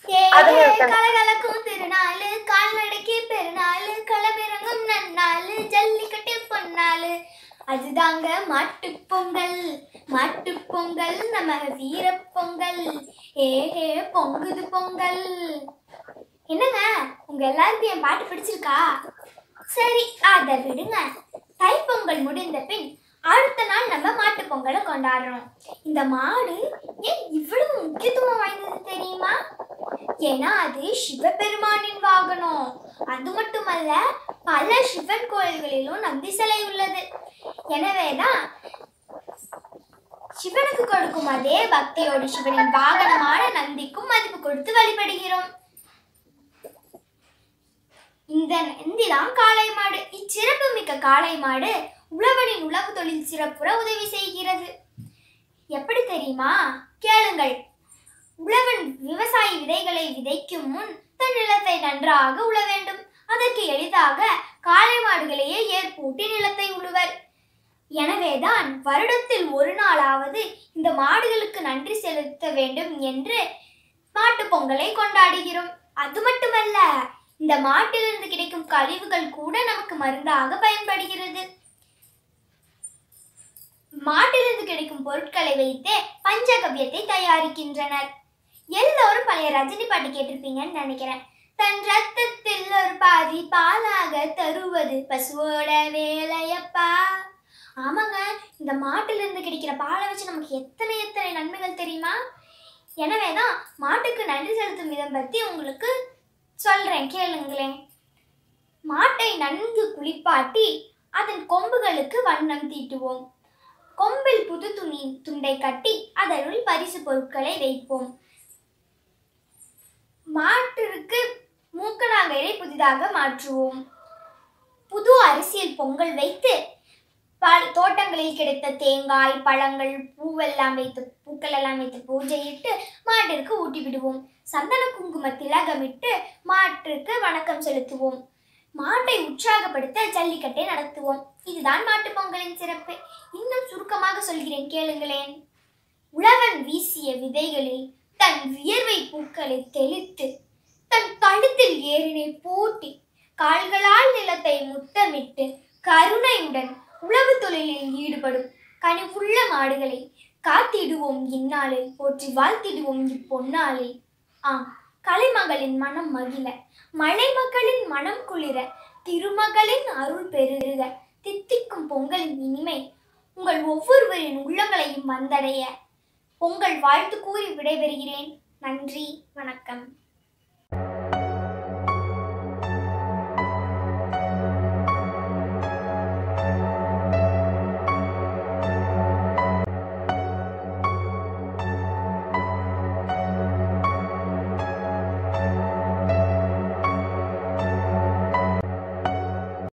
அது ஏ, ஒருத்தங்க. கலகலக்கும் திருநாளு கால்நடைக்கு பெருநாளு களமிறங்கும் நன்னாளு ஜல்லிக்கட்டு பொன்னாளு அதுதாங்க மாட்டுப் பொங்கல் மாட்டுப் பொங்கல் நம்ம வீர பொங்கல் ஏஹே பொங்குது பொங்கல் என்னங்க உங்க எல்லாருக்கும் என் பாட்டு பிடிச்சிருக்கா சரி அதை விடுங்க தைப்பொங்கல் முடிந்த பின் அடுத்த நாள் நம்ம மாட்டுப் பொங்கலை கொண்டாடுறோம் இந்த மாடு ஏன் இவ்வளவு முக்கியத்துவம் வாய்ந்தது தெரியுமா ஏன்னா அது சிவபெருமானின் வாகனம் அது மட்டுமல்ல பல சிவன் கோயில்களிலும் நந்தி சிலை உள்ளது எனவேதான் சிவனுக்கு கொடுக்கும் அதே பக்தியோடு சிவனின் வாகனமான நந்திக்கும் மதிப்பு கொடுத்து வழிபடுகிறோம் இந்த நந்தி தான் காளை மாடு இச்சிறப்பு மிக்க காளை மாடு உழவனின் உழவு தொழில் சிறப்புற உதவி செய்கிறது எப்படி தெரியுமா கேளுங்கள் உழவன் விவசாயி விதைகளை விதைக்கும் முன் தன் நிலத்தை நன்றாக உழ வேண்டும் அதற்கு எளிதாக காளை மாடுகளையே ஏற்பூட்டி நிலத்தை உழுவர் எனவேதான் வருடத்தில் ஒரு நாளாவது இந்த மாடுகளுக்கு நன்றி செலுத்த வேண்டும் என்று மாட்டுப் பொங்கலை கொண்டாடுகிறோம் அது மட்டுமல்ல இந்த மாட்டிலிருந்து கிடைக்கும் கழிவுகள் கூட நமக்கு மருந்தாக பயன்படுகிறது மாட்டிலிருந்து கிடைக்கும் பொருட்களை வைத்தே பஞ்சகவ்யத்தை தயாரிக்கின்றனர் எல்லோரும் பழைய ரஜினி பாட்டு கேட்டிருப்பீங்கன்னு நினைக்கிறேன் தன் ரத்தத்தில் ஒரு பாதி பாலாக தருவது பசுவோட வேலையப்பா ஆமாங்க இந்த மாட்டிலிருந்து கிடைக்கிற பாலை வச்சு நமக்கு எத்தனை எத்தனை நன்மைகள் தெரியுமா எனவே தான் மாட்டுக்கு நன்றி செலுத்தும் விதம் பற்றி உங்களுக்கு சொல்றேன் கேளுங்களேன் மாட்டை நன்கு குளிப்பாட்டி அதன் கொம்புகளுக்கு வண்ணம் தீட்டுவோம் கொம்பில் புது துணி துண்டை கட்டி அதனுள் பரிசு பொருட்களை வைப்போம் மாட்டிற்கு மூக்கணாங்கரை புதிதாக மாற்றுவோம் புது அரிசியில் பொங்கல் வைத்து பல தோட்டங்களில் கிடைத்த தேங்காய் பழங்கள் பூவெல்லாம் வைத்து பூக்கள் எல்லாம் வைத்து பூஜையிட்டு மாட்டிற்கு ஊட்டி விடுவோம் சந்தன குங்கும திலகமிட்டு மாட்டிற்கு வணக்கம் செலுத்துவோம் மாட்டை உற்சாகப்படுத்த ஜல்லிக்கட்டை நடத்துவோம் இதுதான் மாட்டுப் பொங்கலின் சிறப்பு இன்னும் சுருக்கமாக சொல்கிறேன் கேளுங்களேன் உழவன் வீசிய விதைகளில் தன் வியர்வை பூக்களை தெளித்து தன் கழுத்தில் ஏறினை பூட்டி கால்களால் நிலத்தை முத்தமிட்டு கருணையுடன் உழவு தொழிலில் ஈடுபடும் கனிவுள்ள மாடுகளை காத்திடுவோம் இந்நாளில் போற்றி வாழ்த்திடுவோம் இப்பொன்னாளில் ஆம் கலைமகளின் மனம் மகிழ மலை மக்களின் மனம் குளிர திருமகளின் அருள் பெருக தித்திக்கும் பொங்கலின் இனிமை உங்கள் ஒவ்வொருவரின் உள்ளங்களையும் வந்தடைய பொங்கல் வாழ்த்து கூறி விடைபெறுகிறேன் நன்றி வணக்கம்